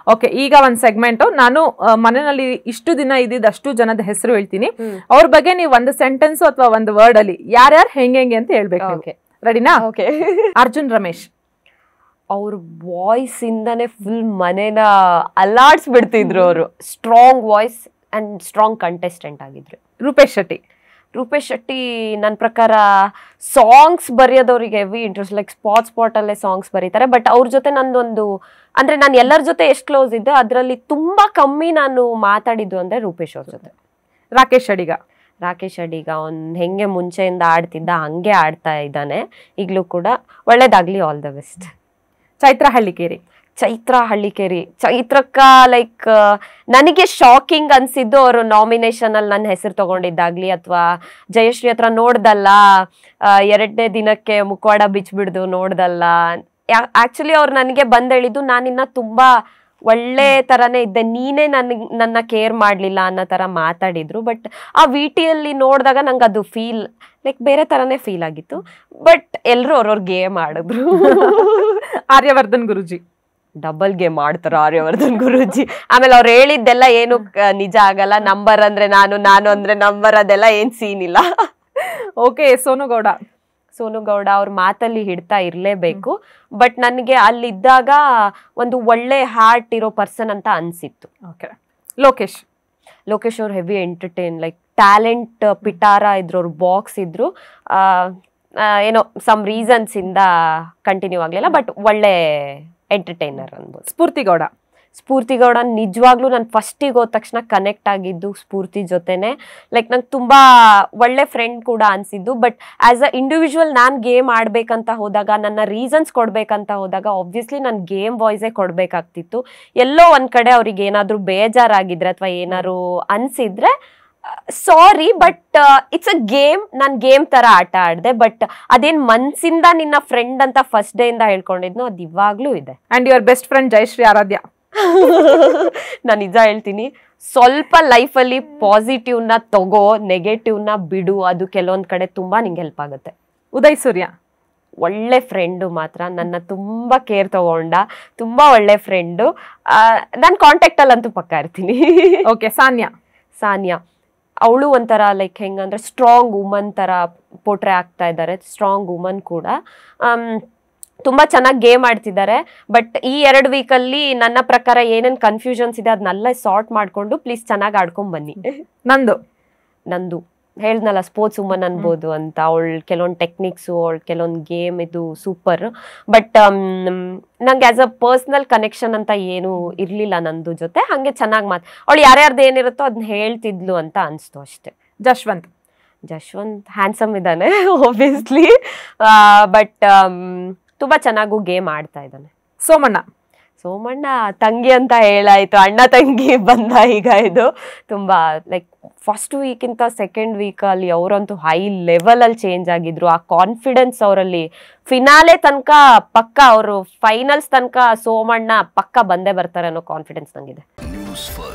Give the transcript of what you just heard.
Okay ಈಗ ಒಂದ್ segment ನಾನು ಆ, ಮನೆಯಲ್ಲಿ ಇಷ್ಟು ದಿನ ಇದ್ದಿದ್ದು ಅಷ್ಟು ಜನದ ಹೆಸರು ಹೇಳ್ತೀನಿ ಅವ್ರ ಬಗ್ಗೆ ನೀವು ಒಂದು ಸೆಂಟೆನ್ಸ್ ಅಥವಾ ಒಂದು ವರ್ಡ್ ಅಲ್ಲಿ ಯಾರ್ಯಾರು ಹೆಂಗೆ ಹೆಂಗೆ ಅಂತ ಹೇಳ್ಬೇಕು Okay. ರೆಡಿನಾ ಓಕೆ ಅರ್ಜುನ್ ರಮೇಶ್ ಅವ್ರ ವಾಯ್ಸ್ ಇಂದಾನೆ ಫುಲ್ ಮನೇನ ಅಲ್ಲಾಡ್ಸ್ಬಿಡ್ತಿದ್ರು ಅವರು strong voice and strong contestant ಆಗಿದ್ರು ರೂಪೇಶ್ ಶೆಟ್ಟಿ ರೂಪೇಶ್ ಶೆಟ್ಟಿ ನನ್ನ ಪ್ರಕಾರ ಸಾಂಗ್ಸ್ ಬರೆಯೋದವ್ರಿಗೆ heavy interest like spot spot ಅಲ್ಲೇ ಸಾಂಗ್ಸ್ ಬರೀತಾರೆ ಬಟ್ ಅವ್ರ ಜೊತೆ ನಂದೊಂದು ಅಂದ್ರೆ ನಾನು ಎಲ್ಲರ ಜೊತೆ ಎಷ್ಟು ಕ್ಲೋಸ್ ಇದ್ದೆ ಅದರಲ್ಲಿ ತುಂಬಾ ಕಮ್ಮಿ ನಾನು ಮಾತಾಡಿದ್ದು ಅಂದ್ರೆ ರೂಪೇಶ್ ಅವ್ರ ಜೊತೆ ರಾಕೇಶ್ ಅಡಿಗ ರಾಕೇಶ್ ಅಡಿಗ ಅವ್ನ್ ಹೆಂಗೆ ಮುಂಚೆಯಿಂದ ಆಡ್ತಿದ್ದ ಹಂಗೆ ಆಡ್ತಾ ಇದ್ದಾನೆ ಈಗಲೂ ಕೂಡ ಒಳ್ಳೇದಾಗ್ಲಿ all the best Chaitra Hallikeri Chaitra Hallikeri ಚೈತ್ರಕ್ಕ ಲೈಕ್ ನನಗೆ ಶಾಕಿಂಗ್ ಅನ್ಸಿದ್ದು ಅವರು ನಾಮಿನೇಷನ್ ಅಲ್ಲಿ ನನ್ನ ಹೆಸರು ತಗೊಂಡಿದ್ದಾಗ್ಲಿ ಅಥವಾ ಜಯಶ್ರೀ ಹತ್ರ ನೋಡ್ದಲ್ಲ ಎರಡನೇ ದಿನಕ್ಕೆ ಮುಖವಾಡ ಬಿಚ್ಬಿಡ್ದು ನೋಡ್ದಲ್ಲ ಆಕ್ಚುಲಿ ಅವ್ರು ನನಗೆ ಬಂದ್ ಹೇಳಿದ್ದು ನಾನಿನ್ನ ತುಂಬಾ ಒಳ್ಳೆ ತರನೇ ಇದ್ದೆ ನೀನೇ ನನಗ್ ನನ್ನ ಕೇರ್ ಮಾಡ್ಲಿಲ್ಲ ಅನ್ನೋ ತರ ಮಾತಾಡಿದ್ರು ಬಟ್ ಆ ವಿಟಿಯಲ್ಲಿ ನೋಡಿದಾಗ ನಂಗೆ ಅದು ಫೀಲ್ ಲೈಕ್ ಬೇರೆ ತರನೇ ಫೀಲ್ ಆಗಿತ್ತು ಬಟ್ ಎಲ್ರು ಅವ್ರವ್ರ ಗೇಮ್ ಆಡಿದ್ರು ಆರ್ಯವರ್ಧನ್ ಗುರುಜಿ ಡಬಲ್ ಗೇಮ್ ಆಡ್ತಾರ ಆರ್ಯವರ್ಧನ್ ಗುರುಜಿ ಆಮೇಲೆ ಅವ್ರು ಹೇಳಿದ್ದೆಲ್ಲ ಏನು ಕ- ನಿಜ ಆಗಲ್ಲ ನಂಬರ್ ಅಂದ್ರೆ ನಾನು ನಾನು ಅಂದ್ರೆ ನಂಬರ್ ಅದೆಲ್ಲ ಏನ್ ಸೀನ್ ಇಲ್ಲ ಓಕೆ ಸೋನು ಗೌಡ ಸೋನು ಗೌಡ ಅವ್ರ ಮಾತಲ್ಲಿ ಹಿಡ್ತಾ ಇರ್ಲೇಬೇಕು ಬಟ್ ನನಗೆ ಅಲ್ಲಿದ್ದಾಗ ಒಂದು ಒಳ್ಳೆ ಹಾರ್ಟ್ ಇರೋ ಪರ್ಸನ್ ಅಂತ ಅನ್ಸಿತ್ತು ಓಕೆ ಲೋಕೇಶ್ ಲೋಕೇಶ್ ಅವ್ರು ಹೆವಿ ಎಂಟರ್ಟೈನ್ ಲೈಕ್ ಟ್ಯಾಲೆಂಟ್ ಪಿಟಾರ ಇದ್ರು ಅವ್ರ ಬಾಕ್ಸ್ ಇದ್ರು ಆ, ಆ, ಏನೋ ಸಮ್ ರೀಸನ್ಸ್ ಇಂದ ಕಂಟಿನ್ಯೂ ಆಗ್ಲಿಲ್ಲ ಬಟ್ ಒಳ್ಳೆ ಎಂಟರ್ಟೈನರ್ ಅನ್ಬೋದು ಸ್ಫೂರ್ತಿ ಗೌಡ ಸ್ಫೂರ್ತಿ ಗೌಡ ನಿಜವಾಗ್ಲೂ ನಾನು ಫಸ್ಟಿಗೆ ಹೋದ ತಕ್ಷಣ ಕನೆಕ್ಟ್ ಆಗಿದ್ದು ಸ್ಫೂರ್ತಿ ಜೊತೆನೆ ಲೈಕ್ ನಂಗೆ ತುಂಬಾ ಒಳ್ಳೆ ಫ್ರೆಂಡ್ ಕೂಡ ಅನ್ಸಿದ್ದು ಬಟ್ ಆಸ್ ಅ ಇಂಡಿವಿಜುವಲ್ ನಾನು ಗೇಮ್ ಆಡ್ಬೇಕಂತ ಹೋದಾಗ ನನ್ನ ರೀಸನ್ಸ್ ಕೊಡ್ಬೇಕಂತ ಹೋದಾಗ ಆಬ್ವಿಯಸ್ಲಿ ನಾನು ಗೇಮ್ ವಾಯ್ಸೇ ಕೊಡ್ಬೇಕಾಗ್ತಿತ್ತು ಎಲ್ಲೋ ಒಂದ್ ಕಡೆ ಅವ್ರಿಗೆ ಏನಾದ್ರು ಬೇಜಾರಾಗಿದ್ರೆ ಅಥವಾ ಏನಾದ್ರು ಅನ್ಸಿದ್ರೆ sorry but it's a game ನಾನು ಗೇಮ್ ತರ ಆಟ ಆಡಿದೆ ಬಟ್ ಅದೇನ್ ಮನ್ಸಿಂದ ನಿನ್ನ ಫ್ರೆಂಡ್ ಅಂತ ಫಸ್ಟ್ ಡೇ ಇಂದ ಹೇಳ್ಕೊಂಡಿದ್ನೋ ಅದು ಇವಾಗ್ಲೂ ಇದೆ and your best friend Jayashree Aradhya ನಾನು ನಿಜ ಹೇಳ್ತೀನಿ ಸ್ವಲ್ಪ ಲೈಫಲ್ಲಿ ಪಾಸಿಟಿವ್ನ ತಗೋ ನೆಗೆಟಿವ್ನ ಬಿಡು ಅದು ಕೆಲವೊಂದ್ ಕಡೆ ತುಂಬಾ ನಿಂಗೆ ಹೆಲ್ಪ್ ಆಗುತ್ತೆ ಉದಯ್ ಸೂರ್ಯ ಒಳ್ಳೆ ಫ್ರೆಂಡು ಮಾತ್ರ ನನ್ನ ತುಂಬಾ ಕೇರ್ ತಗೊಂಡ ತುಂಬಾ ಒಳ್ಳೆ ಫ್ರೆಂಡು ನಾನು ಕಾಂಟ್ಯಾಕ್ಟಲ್ಲಂತೂ ಪಕ್ಕ ಇರ್ತೀನಿ ಓಕೆ ಸಾನ್ಯಾ ಸಾನಿಯಾ ಅವಳು ಒಂಥರ ಲೈಕ್ ಹೆಂಗಂದ್ರೆ ಸ್ಟ್ರಾಂಗ್ ವುಮನ್ ಥರ ಪೋಟ್ರೆ ಆಗ್ತಾ ಇದ್ದಾರೆ ಸ್ಟ್ರಾಂಗ್ ವುಮನ್ ಕೂಡ ಆಮ್, ತುಂಬಾ ಚೆನ್ನಾಗಿ ಗೇಮ್ ಆಡ್ತಿದ್ದಾರೆ ಬಟ್ ಈ ಎರಡು ವೀಕಲ್ಲಿ ನನ್ನ ಪ್ರಕಾರ ಏನೇನು ಕನ್ಫ್ಯೂಷನ್ಸ್ ಇದೆ ಅದನ್ನೆಲ್ಲ ಸಾರ್ಟ್ ಮಾಡ್ಕೊಂಡು ಪ್ಲೀಸ್ ಚೆನ್ನಾಗಿ ಆಡ್ಕೊಂಡ್ ಬನ್ನಿ ನಂದು ನಂದು ಹೇಳ್ದ್ನಲ್ಲ ಸ್ಪೋರ್ಟ್ಸ್ ವುಮನ್ ಅನ್ಬೋದು ಅಂತ ಅವಳು ಕೆಲವೊಂದು ಟೆಕ್ನಿಕ್ಸು ಅವಳು ಕೆಲವೊಂದು ಗೇಮ್ ಇದು ಸೂಪರ್ ಬಟ್ ನಂಗೆ ಆಸ್ ಅ ಪರ್ಸ್ನಲ್ ಕನೆಕ್ಷನ್ ಅಂತ ಏನು ಇರಲಿಲ್ಲ ನಂದು ಜೊತೆ ಹಾಗೆ ಚೆನ್ನಾಗಿ ಮಾತು ಅವಳು ಯಾರ್ಯಾರ್ದು ಏನಿರುತ್ತೋ ಅದನ್ನ ಹೇಳ್ತಿದ್ಲು ಅಂತ ಅನಿಸ್ತು ಅಷ್ಟೇ ಜಶ್ವಂತ್ ಜಶ್ವಂತ್ ಹ್ಯಾಂಡ್ಸಮ್ ಇದ್ದಾನೆ ಒಬ್ವಿಯಸ್ಲಿ ಬಟ್ ತುಂಬ ಚೆನ್ನಾಗೂ ಗೇಮ್ ಆಡ್ತಾ ಇದ್ದಾನೆ ಸೋಮಣ್ಣ ಸೋಮಣ್ಣ ತಂಗಿ ಅಂತ ಹೇಳಾಯ್ತು ಅಣ್ಣ ತಂಗಿ ಬಂದ ಈಗ ಇದು ತುಂಬಾ ಲೈಕ್ ಫಸ್ಟ್ ವೀಕಿಂತ ಸೆಕೆಂಡ್ ವೀಕಲ್ಲಿ ಅವರಂತೂ ಹೈ ಲೆವೆಲಲ್ಲಿ ಚೇಂಜ್ ಆಗಿದ್ರು ಆ ಕಾನ್ಫಿಡೆನ್ಸ್ ಅವರಲ್ಲಿ ಫಿನಾಲೆ ತನಕ ಪಕ್ಕ ಅವರು ಫೈನಲ್ಸ್ ತನಕ ಸೋಮಣ್ಣ ಪಕ್ಕ ಬಂದೇ ಬರ್ತಾರೆ ಅನ್ನೋ ಕಾನ್ಫಿಡೆನ್ಸ್ ನಂಗಿದೆ ನ್ಯೂಸ್ ಫಸ್ಟ್